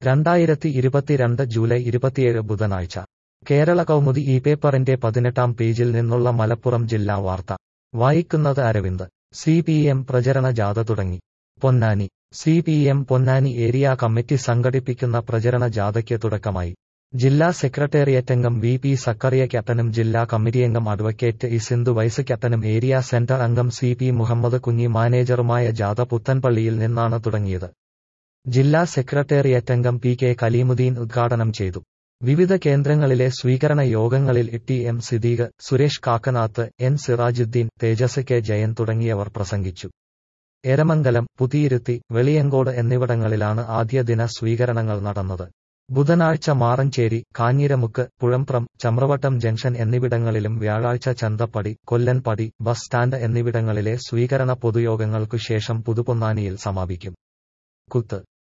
രണ്ടായിരത്തി ഇരുപത്തിരണ്ട് ജൂലൈ ഇരുപത്തിയേഴ് ബുധനാഴ്ച കേരള കൗമുദി ഈ പേപ്പറിന്റെ പതിനെട്ടാം പേജിൽ നിന്നുള്ള മലപ്പുറം ജില്ലാ വാർത്ത വായിക്കുന്നത് അരവിന്ദ് സി പി എം പ്രചരണ ജാഥ തുടങ്ങി Ponnani C P M Ponnani area committee സംഘടിപ്പിക്കുന്ന പ്രചരണ ജാഥയ്ക്ക് തുടക്കമായി ജില്ലാ സെക്രട്ടേറിയറ്റംഗം വി പി സക്കറിയ ക്യാപ്റ്റനും ജില്ലാ കമ്മിറ്റിയംഗം അഡ്വക്കേറ്റ് ഇ സിന്ധു വൈസ് ക്യാപ്റ്റനും ഏരിയ സെന്റർ അംഗം സി പി മുഹമ്മദ് കുഞ്ഞി മാനേജറുമായ ജാഥ പുത്തൻപള്ളിയിൽ നിന്നാണ് തുടങ്ങിയത് ജില്ലാ സെക്രട്ടേറിയറ്റംഗം പി കെ കലീമുദ്ദീൻ ഉദ്ഘാടനം ചെയ്തു വിവിധ കേന്ദ്രങ്ങളിലെ സ്വീകരണ യോഗങ്ങളിൽ T M Siddique Suresh Kakkanath N Sirajuddin Thejas K Jayan തുടങ്ങിയവർ പ്രസംഗിച്ചു എരമംഗലം പുതിയിരുത്തി വെളിയങ്കോട് എന്നിവിടങ്ങളിലാണ് ആദ്യ ദിന സ്വീകരണങ്ങൾ നടന്നത് ബുധനാഴ്ച മാറഞ്ചേരി കാഞ്ഞിരമുക്ക് പുഴമ്പ്രം ചമ്രവട്ടം ജംഗ്ഷൻ എന്നിവിടങ്ങളിലും വ്യാഴാഴ്ച ചന്തപ്പടി കൊല്ലൻപടി ബസ് സ്റ്റാൻഡ് എന്നിവിടങ്ങളിലെ സ്വീകരണ പൊതുയോഗങ്ങൾക്കു ശേഷം പുതുപൊന്നാനിയിൽ സമാപിക്കും കുത്ത്